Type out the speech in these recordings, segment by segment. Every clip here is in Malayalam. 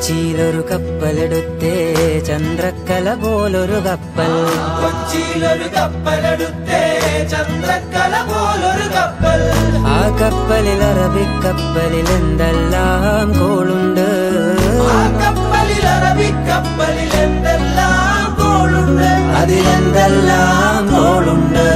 കൊച്ചിയിലൊരു കപ്പലെടുത്തേ ചന്ദ്രക്കല പോലൊരു കപ്പൽ കൊച്ചിയിലൊരു കപ്പലെടുത്തേ ചന്ദ്രക്കല പോലൊരു കപ്പൽ ആ കപ്പലിൽ അറബിക്കപ്പലിൽ എന്തെല്ലാം കോളുണ്ട് ആ കപ്പലിൽ അറബിക്കപ്പലിൽ എന്തെല്ലാം കോളുണ്ട് അതിലെന്തെല്ലാം കോളുണ്ട്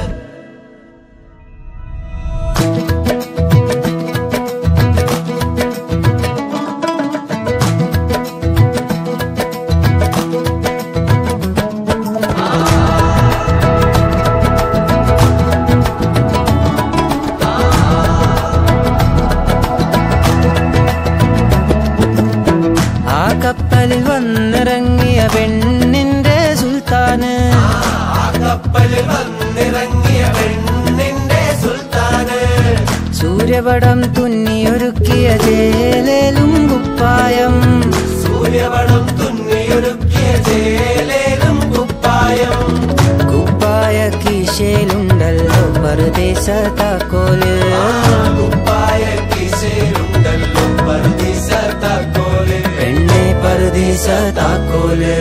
ആ കപ്പലിൽ വന്നിറങ്ങിയ പെണ്ണിന്റെ സുൽത്താന് ആ കപ്പലിൽ വന്നിറങ്ങിയ പെണ്ണിന്റെ സുൽത്താന് സൂര്യപടം തുന്നിയൊരുക്കിയ ചേലേലും കുപ്പായം സൂര്യപടം തുന്നിയൊരുക്കിയ ചേലേലും കുപ്പായം കുപ്പായ കീശയിലുണ്ടല്ലോ പറുദേശ താക്കോല് കുപ്പായ കിശയിലുണ്ടല്ലോ പറുദീസ താക്കോല് പെണ്ണെ പറുദേശ താക്കോല്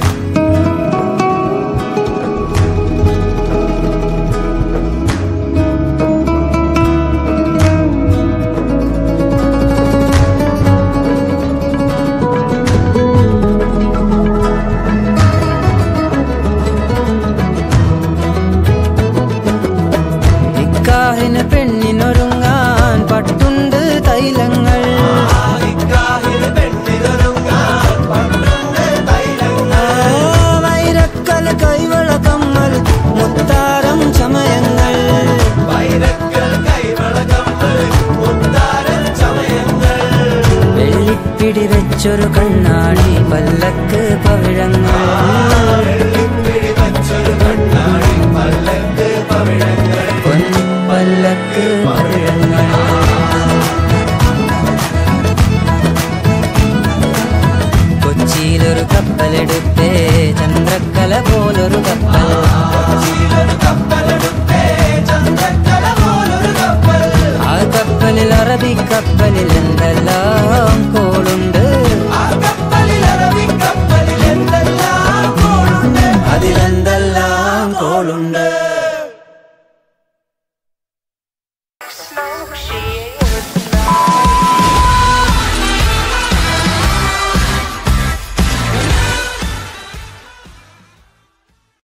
നിക്കാഹിന് പെണ്ണിനൊരുങ്ങാൻ പട്ടുണ്ട് തൈലങ്ങൾ നിക്കാഹിന് പെണ്ണിനൊരുങ്ങാൻ പന്ത്രണ്ട് തൈലങ്ങൾ ആ, വൈരക്കൽ കൈവള കമ്മൽ മുത്താരം ചമയങ്ങൾ വൈരക്കൽ കൈവളകമ്മൽ മുത്താരൻ ചമയങ്ങൾ വെള്ളിപ്പിടി വെച്ചൊരു കണ്ണാടി പല്ലക്ക് പവിഴങ്ങൾ വെള്ളിപ്പിടി വച്ചൊരു കണ്ണാടി പല്ലക്ക് പവിഴങ്ങൾ പൊൻപല്ലക്ക് പവിഴങ്ങൾ കൊച്ചിയിലൊരു കപ്പലെടുത്ത്